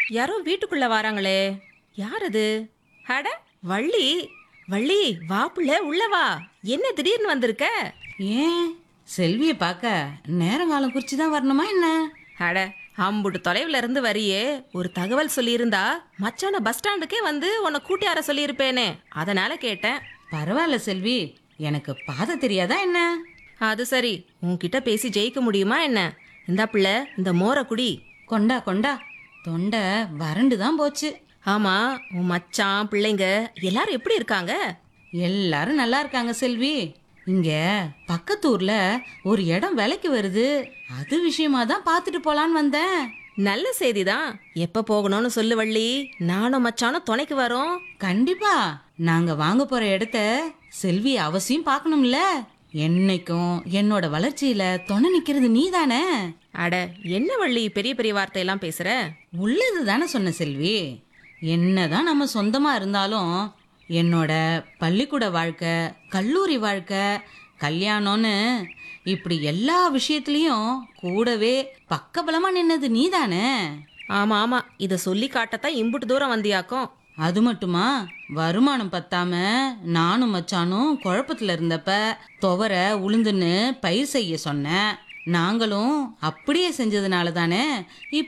யாரோ வீட்டுக்குள்ள வராங்களே யார் அது அட வள்ளி வள்ளி வா புள்ள உள்ள வா என்ன திடீர்னு வந்திருக்க ஏன் செல்வியை பார்க்க நேரங்காலம் குறிச்சு தான் வரணுமா என்ன அட அம்புட்டு தொலைவுல இருந்து வரியே ஒரு தகவல் சொல்லியிருந்தா மச்சான பஸ் ஸ்டாண்டுக்கே வந்து உன்னை கூட்டி வர சொல்லியிருப்பேனே அதனால கேட்டேன் பரவாயில்ல செல்வி எனக்கு பாதை தெரியாதா என்ன அது சரி உன்கிட்ட பேசி ஜெயிக்க முடியுமா என்ன இந்தா பிள்ளை இந்த மோரை குடி கொண்டா கொண்டா தொண்டை வறண்டு தான் போச்சு ஆமா உன் மச்சான் பிள்ளைங்க எல்லாரும் எப்படி இருக்காங்க எல்லாரும் நல்லா இருக்காங்க செல்வி இங்க பக்கத்தூர்ல ஒரு இடம் விலைக்கு வருது அது விஷயமா தான் பார்த்துட்டு போலான்னு வந்தேன் நல்ல செய்திதான் எப்ப போகணும்னு சொல்லு வள்ளி நானும் மச்சானும் துணைக்கு வரோம் கண்டிப்பா நாங்க வாங்க போற இடத்த செல்வி அவசியம் பார்க்கணும்ல என்னைக்கும் என்னோட வளர்ச்சியில துணை நிக்கிறது நீதானே அட என்ன வள்ளி பெரிய பெரிய வார்த்தையெல்லாம் பேசுற உள்ளது தானே சொன்ன செல்வி என்னதான் நம்ம சொந்தமா இருந்தாலும் என்னோட பள்ளிக்கூட வாழ்க்கை கல்லூரி வாழ்க்கை கல்யாணம்னு இப்படி எல்லா விஷயத்துலயும் கூடவே பக்கபலமா நின்னது நீதானே ஆமா ஆமா இத சொல்லி காட்டத்தான் இம்புட்டு தூரம் வந்தியாக்கும் அது மட்டுமா வருமானம் பத்தாம நானும் மச்சானும் குழப்பத்துல இருந்தப்ப துவர உளுந்துன்னு பயிர் செய்ய சொன்னேன் நாங்களும் அப்படியே செஞ்சதுனால தானே